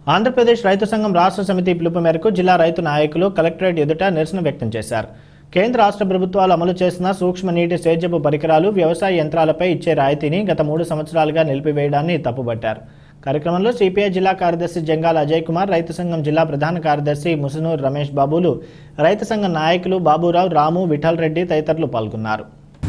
ఆంధ్రప్రదేశ్ రైతు సంఘం రాష్ట్ర సమితి పిలుపు మేరకు జిల్లా రైతు నాయకులు కలెక్టరేట్ ఎదుట నిరసన వ్యక్తం చేశారు కేంద్ర రాష్ట్ర ప్రభుత్వాలు అమలు చేసిన సూక్ష్మ నీటి సేద్యపు పరికరాలు వ్యవసాయ యంత్రాలపై ఇచ్చే రాయితీని గత మూడు సంవత్సరాలుగా నిలిపివేయడాన్ని తప్పుబట్టారు కార్యక్రమంలో సిపిఐ జిల్లా కార్యదర్శి జంగాల అజయ్ కుమార్ రైతు సంఘం జిల్లా ప్రధాన కార్యదర్శి ముసునూర్ రమేష్ బాబులు రైతు సంఘం నాయకులు బాబురావు రాము విఠల్ రెడ్డి తదితరులు పాల్గొన్నారు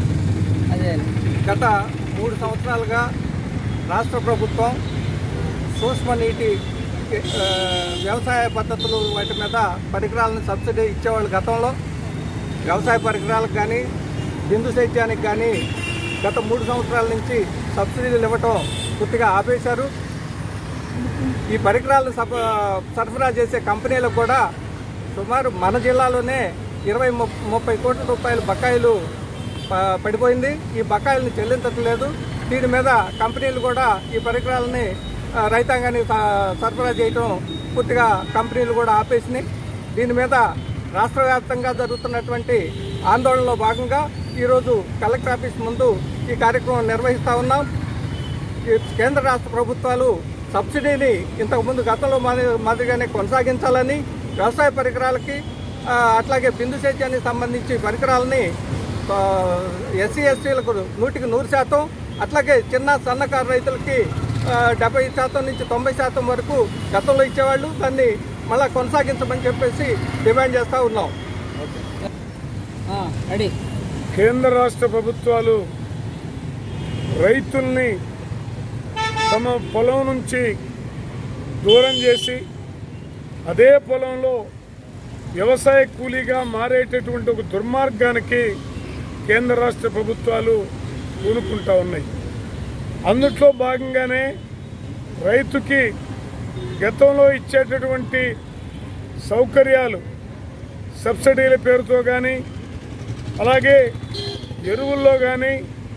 గత మూడు సంవత్సరాలుగా రాష్ట్ర ప్రభుత్వం సూక్ష్మ నీటి ఆ, వ్యవసాయ పద్ధతులు వాటి మీద పరికరాలను సబ్సిడీ ఇచ్చేవాళ్ళు గతంలో వ్యవసాయ పరికరాలకు కానీ బిందు సేద్యానికి కానీ గత మూడు సంవత్సరాల నుంచి సబ్సిడీలు ఇవ్వటం పూర్తిగా ఆపేశారు ఈ పరికరాలను సప సరఫరా చేసే కంపెనీలకు కూడా సుమారు మన జిల్లాలోనే ఇరవై ము- ముప్పై కోట్ల రూపాయల బకాయిలు ప- పడిపోయింది ఈ బకాయిలను చెల్లించట్లేదు దీని మీద కంపెనీలు కూడా ఈ పరికరాలని ఆ, రైతాంగానికి స- సరఫరా చేయటం పూర్తిగా కంపెనీలు కూడా ఆపేసినాయి దీని మీద రాష్ట్ర వ్యాప్తంగా జరుగుతున్నటువంటి ఆందోళనలో భాగంగా ఈరోజు కలెక్టర్ ఆఫీస్ ముందు ఈ కార్యక్రమం నిర్వహిస్తా ఉన్నాం ఈ కేంద్ర రాష్ట్ర ప్రభుత్వాలు సబ్సిడీని ఇంతకుముందు గతంలో మాది- మాదిరిగానే కొనసాగించాలని వ్యవసాయ పరికరాలకి ఆ, అట్లాగే బిందు సేద్యానికి సంబంధించి పరికరాలని ఎస్సీ ఎస్టీలకు నూటికి నూరు శాతం అట్లాగే చిన్న సన్నకారు రైతులకి ఆ, డెబ్బై శాతం నుంచి తొంభై శాతం వరకు గతంలో ఇచ్చేవాళ్ళు దాన్ని మళ్ళా కొనసాగించమని చెప్పేసి డిమాండ్ చేస్తూ ఉన్నాం రెడీ కేంద్ర రాష్ట్ర ప్రభుత్వాలు రైతుల్ని తమ పొలం నుంచి దూరం చేసి అదే పొలంలో వ్యవసాయ కూలీగా మారేటటువంటి ఒక దుర్మార్గానికి కేంద్ర రాష్ట్ర ప్రభుత్వాలు పూనుకుంటా ఉన్నాయి అందుట్లో భాగంగానే రైతుకి గతంలో ఇచ్చేటటువంటి సౌకర్యాలు సబ్సిడీల పేరుతో కానీ అలాగే ఎరువుల్లో కానీ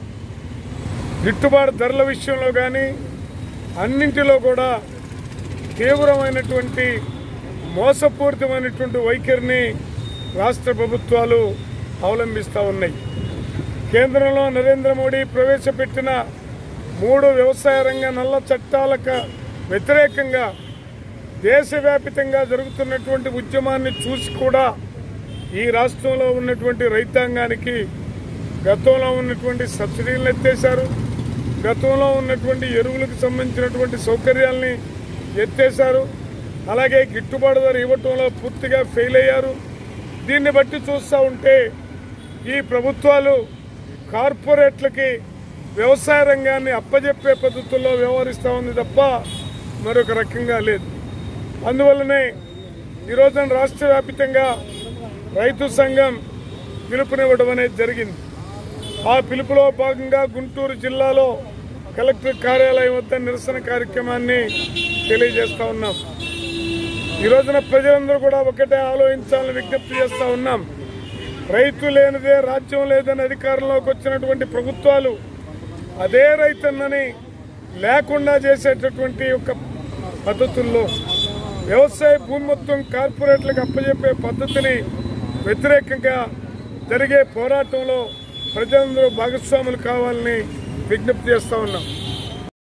గిట్టుబాటు ధరల విషయంలో కానీ అన్నింటిలో కూడా తీవ్రమైనటువంటి మోసపూరితమైనటువంటి వైఖరిని రాష్ట్ర ప్రభుత్వాలు అవలంబిస్తూ ఉన్నాయి కేంద్రంలో నరేంద్ర మోడీ ప్రవేశపెట్టిన మూడు వ్యవసాయ రంగ నల్ల చట్టాలకు వ్యతిరేకంగా దేశవ్యాపితంగా జరుగుతున్నటువంటి ఉద్యమాన్ని చూసి కూడా ఈ రాష్ట్రంలో ఉన్నటువంటి రైతాంగానికి గతంలో ఉన్నటువంటి సబ్సిడీలను ఎత్తేశారు గతంలో ఉన్నటువంటి ఎరువులకు సంబంధించినటువంటి సౌకర్యాల్ని ఎత్తేశారు అలాగే గిట్టుబాటు ధర ఇవ్వటంలో పూర్తిగా ఫెయిల్ అయ్యారు దీన్ని బట్టి చూస్తూ ఉంటే ఈ ప్రభుత్వాలు కార్పొరేట్లకి వ్యవసాయ రంగాన్ని అప్పజెప్పే పద్ధతుల్లో వ్యవహరిస్తూ ఉంది తప్ప మరొక రకంగా లేదు అందువల్లనే ఈ రోజున రాష్ట్ర వ్యాపితంగా రైతు సంఘం పిలుపునివ్వడం అనేది జరిగింది ఆ పిలుపులో భాగంగా గుంటూరు జిల్లాలో కలెక్టర్ కార్యాలయం వద్ద నిరసన కార్యక్రమాన్ని తెలియజేస్తా ఉన్నాం ఈ రోజున ప్రజలందరూ కూడా ఒకటే ఆలోచించాలని విజ్ఞప్తి చేస్తా ఉన్నాం రైతు లేనిదే రాజ్యం లేదని అధికారంలోకి వచ్చినటువంటి ప్రభుత్వాలు అదే రైతన్నని లేకుండా చేసేటటువంటి ఒక పద్ధతుల్లో వ్యవసాయ భూమి మొత్తం కార్పొరేట్లకు అప్పజెప్పే పద్ధతిని వ్యతిరేకంగా జరిగే పోరాటంలో ప్రజలందరూ భాగస్వాములు కావాలని విజ్ఞప్తి చేస్తా ఉన్నాం